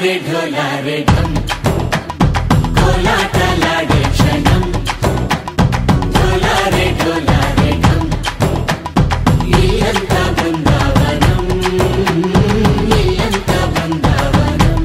ఢోలారే ఢోలారే ఢం కోలాటలాడే క్షణం ఢోలారే ఢోలారే ఢం ఇల్లంతా బృందావనం ఇల్లంతా బృందావనం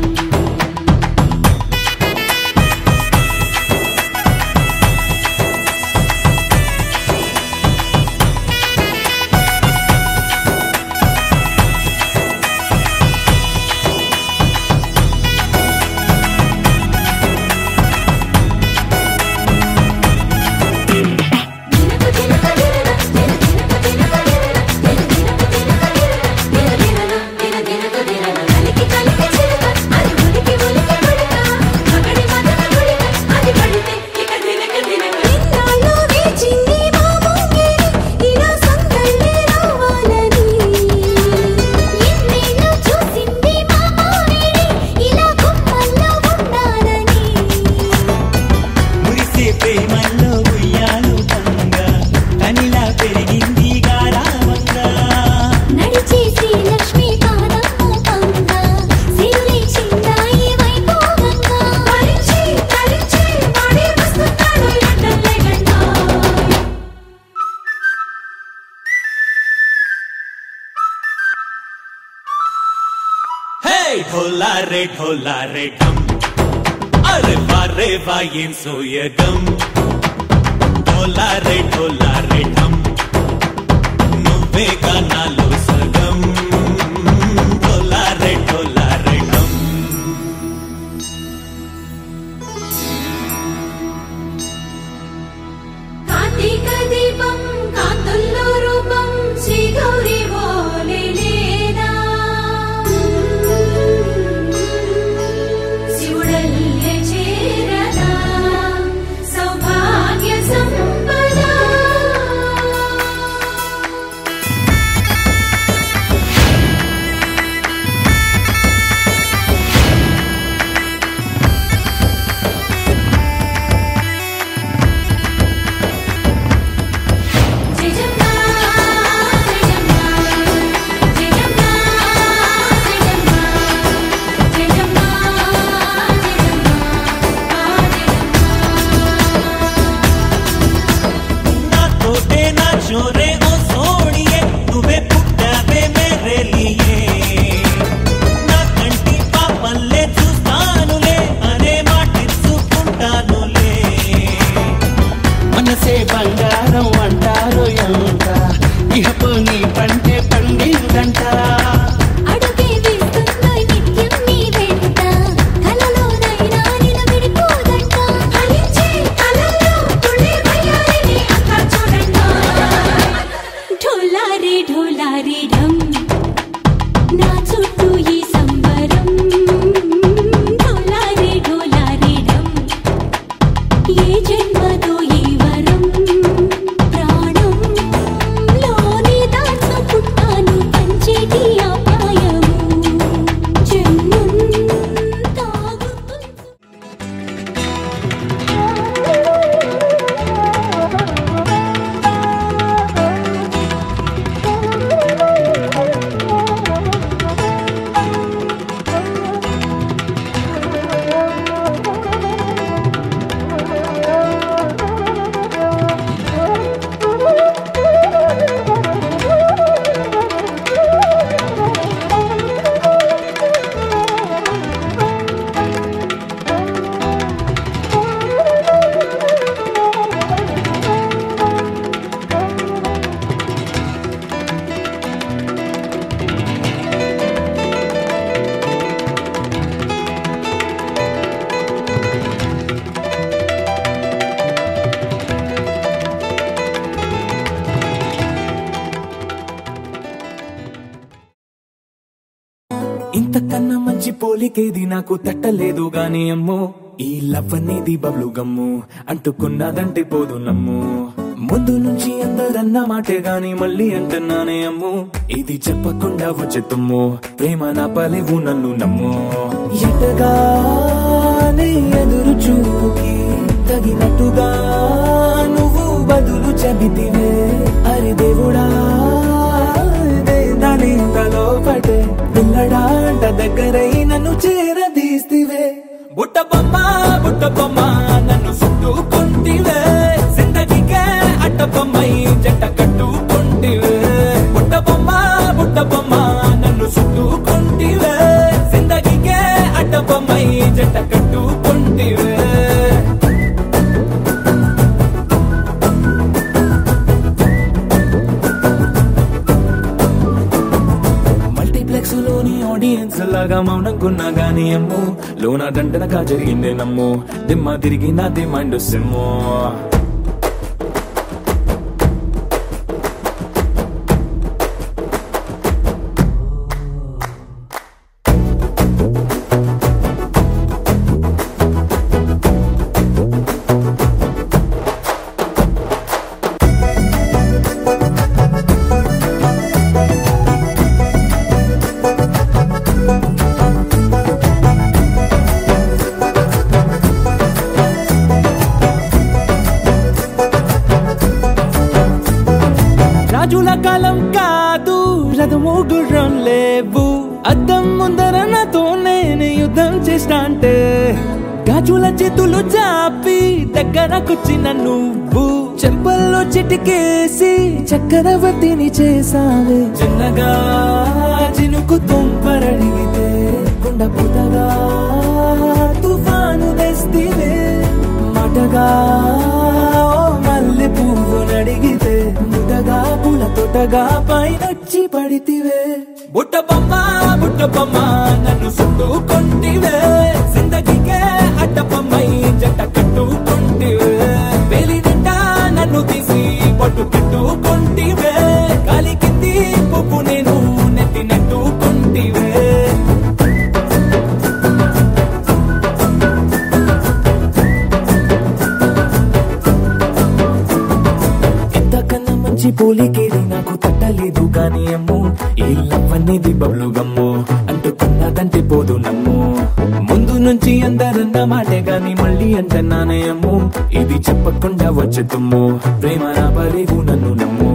ఇన్నాళ్ళు వేచింది మామూలే ఇలా సందళ్ళే రావాలని ఎన్నేళ్ళు చూసింది మామూలే ఇలా గుమ్మల్లో ఉండాలని మురిసే ప్రేమల్లో ఉయ్యాలు పంగా తనిలా పెరిగింది గారావంగా నడిచే శ్రీలక్ష్మి పాదము పంగ సిరులే చిందాయి వైభోగంగా తరించి తరించి వాడే వస్తున్నాడు ఎండలే గంట హే ఢోలా రే ఢోలా రే ఢం అరే వా రే వా ఏం సోయగం ఢోలా రే ఢోలా రే ఢం నువ్వే నాలో సగం ఢోలా రే ఢోలా రే ఢం కార్తీక దీపం కాంతుల్లో రూపం శ్రీ గౌరీ ఓలేనా శివుడల్లే చేరదా సౌభాగ్య సంపద జయజమ్మా జయజమ్మా జయజమ్మా జయజమ్మా జయజమ్మా నా తోటే నా చోరే ఓ సోడియే నువ్వే పుట్టావే మేరే లియే నా కంటి పాపల్లే చూస్తానులే అనే మాటిచ్చుకుంటానులే మనసే బంగారం అంటారు ఎంత ఇహపు నీ పంటే పండిందంట అడుగే వేస్తుందో నిత్యం నీ వెంట కలలోనైనా నిలబడిపోదంట ఫలించే కలల్లో తుళ్ళే వయ్యారిని అంతా చూడండి ఢోలారే ఢోలారే ఢం నా చుట్టూ ఈ సంబరం ఢోలారే ఢోలారే ఢం ఏ జన్మదో ఈ వరం ప్రాణం లోనే దాచుకుంటాను పంచేటి అపాయము జన్మంతా గుర్తుంచు ఇంతకన్నా మంచి పోలికేది నాకు తట్టలేదు గాని అమ్మో ఈ లవ్ అనేది బబ్లు గమ్ము అంటుకున్నదంటే పోదు నమ్ము ముందు నుంచి అందరన్న మాటే గాని మళ్ళీ అంటున్నానే అమ్ము ఇది చెప్పకుండా వచ్చే తుమ్ము ప్రేమ నా పలేవు నన్ను నమ్ము ఎటగానే ఎదురు చూకి తగినట్టుగా నువ్వు బదులు చెబితివే అరి దేవుడా దాని తలో పటే పిల్లడాంట దగ్గరై నన్ను చేరదీసి బుట్ట బొమ్మ బుట్ట బొమ్మ నన్ను చుట్టుకుంటివే జిందగీకే అట్ట బొమ్మై జంట కట్టుకుంటివే బుట్ట బొమ్మ బుట్ట బొమ్మ నన్ను చుట్టుకుంటివే జిందగీకే అట్ట బొమ్మై జంట కట్టుకుంటివే మల్టీప్లెక్స్ లోని ఆడియన్స్ లాగా మౌనంకున్నా గానీ అమ్ము లోన దండనగా జరిగిందే నమ్ము దిమ్మ తిరిగి నాది మైండ్ సిమ్ము రాజుల కాలం కాదు రథము గుర్రం లేవు అద్దం ముందర నాతో నేను యుద్ధం చేస్తా అంటే గాజుల చేతులు చాపి దగ్గరకొచ్చిన నువ్వు చెంపల్లో చిటికేసి చక్రవర్తిని చేసావే చిన్నగా చినుకు తుంపరడిగితే కుండ పుటగా తుఫాను తెస్తివే మాటగా ఓ మల్లె పువ్వు నడిగితే ముటగా పూల తోటగా పైనొచ్చి పడితివే బుట్ట బొమ్మ బుట్ట బొమ్మ నన్ను చుట్టుకుంటివే జిందగీకే అడ్డ బొమ్మై జంట కట్టుకుంటివే వేలి నిండా నన్ను తీసి పట్టు పెట్టుకుంటివే కాలి కింది పువ్వు నేను నెత్తి నెట్టుకుంటివే ఎంతకన్నా మంచి పోలికేది నాకు తట్టలేదు కానీ అమ్ము ఈ లవ్ అనేది బబ్లు గమ్ము అంటుకున్నదంటే పోదు నమ్ము ముందు నుంచి అందరన్న మాటే గాని మళ్ళీ అంటున్నానే అమ్ము ఇది చెప్పకుండా వచ్చే తుమ్ము ప్రేమ నా పరేవు నన్ను నమ్ము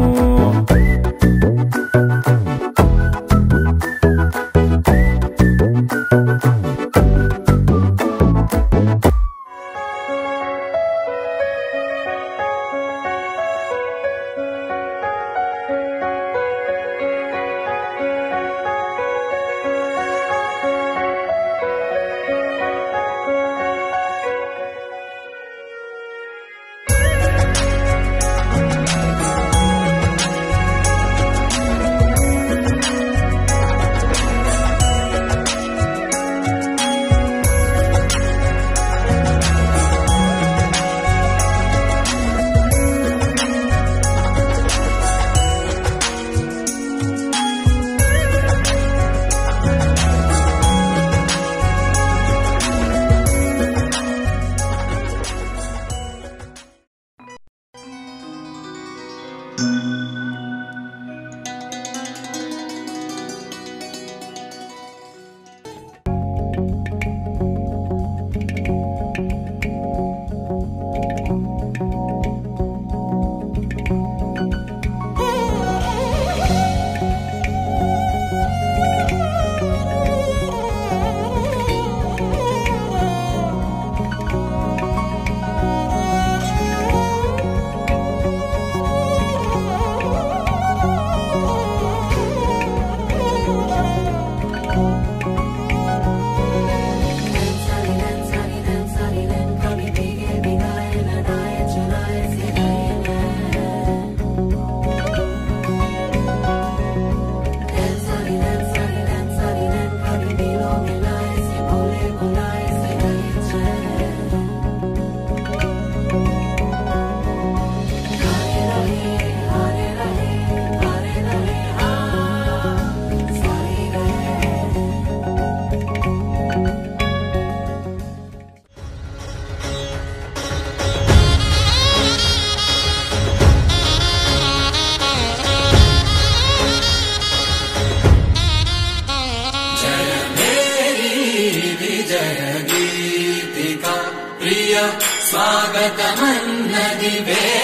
స్వాగతమన్నది వే